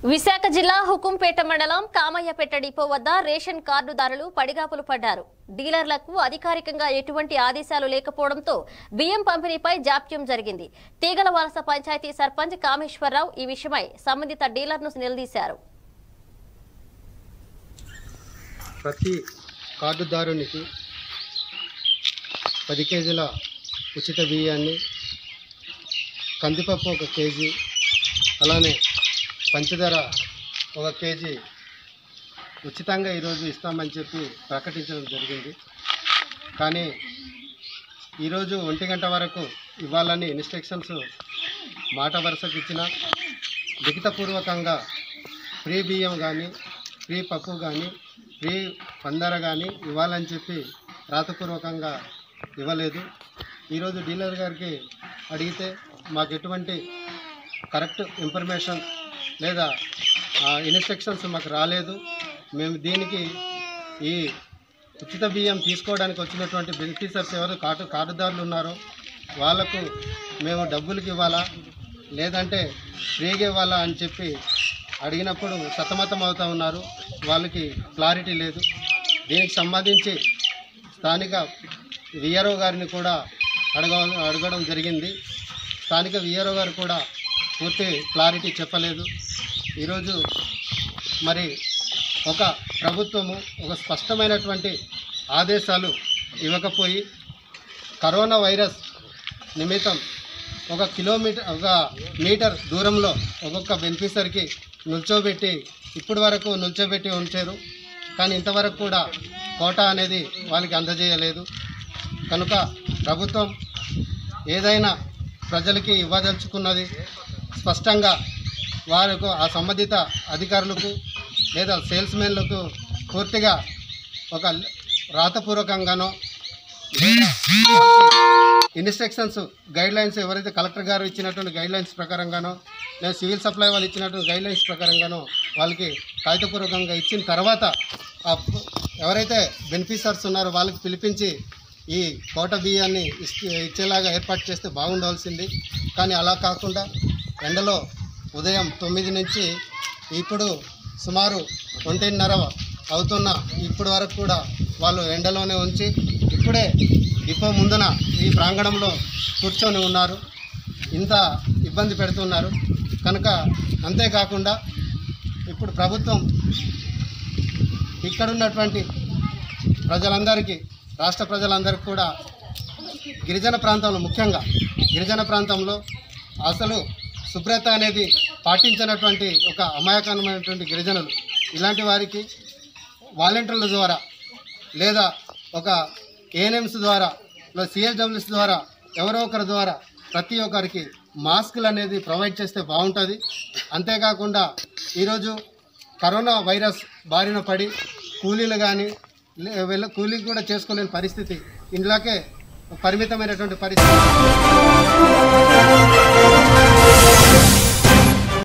విశాఖ జిల్లా హుకుంపేట మండలం కామయ్యపేట డిపో వద్ద రేషన్ కార్డుదారులు పడిగాపులు పడ్డారు డీలర్లకు అధికారికంగా ఎటువంటి ఆదేశాలు లేకపోవడంతో బియ్యం పంపిణీపై జాప్యం జరిగింది తీగల వలస పంచాయతీ సర్పంచ్ కామేశ్వరరావు ఈ విషయమై సంబంధిత డీలర్ను నిలదీశారు ప్రతి కార్డుదారునికి పది కేజీల ఉచిత బియ్యాన్ని కందిపప్పు ఒక కేజీ అలానే పంచదార ఒక కేజీ ఉచితంగా ఈరోజు ఇస్తామని చెప్పి ప్రకటించడం జరిగింది కానీ ఈరోజు ఒంటి గంట వరకు ఇవ్వాలని ఇన్స్ట్రక్షన్స్ మాట వరుసకు ఇచ్చిన లిఖితపూర్వకంగా ఫ్రీ బియ్యం కానీ ఫ్రీ పప్పు కానీ ఫ్రీ పందర కానీ ఇవ్వాలని చెప్పి రాతపూర్వకంగా ఇవ్వలేదు ఈరోజు డీలర్ గారికి అడిగితే మాకు ఎటువంటి కరెక్ట్ ఇన్ఫర్మేషన్ లేదా ఇన్స్ట్రక్షన్స్ మాకు రాలేదు మేము దీనికి ఈ ఉచిత బియ్యం తీసుకోవడానికి వచ్చినటువంటి బెనిఫిషర్స్ ఎవరు కార్డు కార్డుదారులు ఉన్నారో వాళ్ళకు మేము డబ్బులకి ఇవ్వాలా లేదంటే ఫ్రీగా ఇవ్వాలా అని చెప్పి అడిగినప్పుడు సతమతం అవుతూ ఉన్నారు వాళ్ళకి క్లారిటీ లేదు దీనికి సంబంధించి స్థానిక విఆర్ఓ గారిని కూడా అడగ అడగడం జరిగింది స్థానిక విఆర్ఓ గారు కూడా పూర్తి క్లారిటీ చెప్పలేదు ఈరోజు మరి ఒక ప్రభుత్వము ఒక స్పష్టమైనటువంటి ఆదేశాలు ఇవ్వకపోయి కరోనా వైరస్ నిమిత్తం ఒక కిలోమీటర్ ఒక మీటర్ దూరంలో ఒక్కొక్క బెనిఫిషరీకి నిల్చోబెట్టి ఇప్పటి వరకు నిల్చోబెట్టి ఉంచారు కానీ ఇంతవరకు కూడా కోటా అనేది వాళ్ళకి అందజేయలేదు కనుక ప్రభుత్వం ఏదైనా ప్రజలకి ఇవ్వదలుచుకున్నది స్పష్టంగా వారికి ఆ సంబంధిత అధికారులకు లేదా సేల్స్మెన్లకు పూర్తిగా ఒక రాతపూర్వకంగానో లేదా ఇన్స్ట్రక్షన్స్ గైడ్ లైన్స్ ఎవరైతే కలెక్టర్ గారు ఇచ్చినటువంటి గైడ్ లైన్స్ ప్రకారంగానో లేదా సివిల్ సప్లై వాళ్ళు ఇచ్చినటువంటి గైడ్ లైన్స్ ప్రకారంగానో వాళ్ళకి కాగితపూర్వకంగా ఇచ్చిన తర్వాత ఆ పు- ఎవరైతే బెనిఫిషర్స్ ఉన్నారో వాళ్ళకి పిలిపించి ఈ కోట బియ్యాన్ని ఇస్తే ఇచ్చేలాగా ఏర్పాటు చేస్తే బాగుండాల్సింది కానీ అలా కాకుండా ఎండలో ఉదయం తొమ్మిది నుంచి ఇప్పుడు సుమారు ఒంటిన్నర అవుతున్న ఇప్పటి వరకు కూడా వాళ్ళు ఎండలోనే ఉంచి ఇప్పుడే డిపో ముందున ఈ ప్రాంగణంలో కూర్చొని ఉన్నారు ఇంత ఇబ్బంది పెడుతున్నారు కనుక అంతేకాకుండా ఇప్పుడు ప్రభుత్వం ఇక్కడ ఉన్నటువంటి ప్రజలందరికీ రాష్ట్ర ప్రజలందరికీ కూడా గిరిజన ప్రాంతంలో ముఖ్యంగా గిరిజన ప్రాంతంలో అసలు శుభ్రత అనేది పాటించినటువంటి ఒక అమాయకమైనటువంటి గిరిజనులు ఇలాంటి వారికి వాలంటీర్ల ద్వారా లేదా ఒక ఏఎన్ఎంస్ ద్వారా లేదా సిఎస్డబ్ల్యూస్ ద్వారా ఎవరో ఒకరి ద్వారా ప్రతి ఒక్కరికి మాస్కులు అనేది ప్రొవైడ్ చేస్తే బాగుంటుంది అంతేకాకుండా ఈరోజు కరోనా వైరస్ బారిన పడి కూలీలు కానీ వెళ్ళ కూలీ కూడా చేసుకోలేని పరిస్థితి ఇందులోకే పరిమితమైనటువంటి పరిస్థితి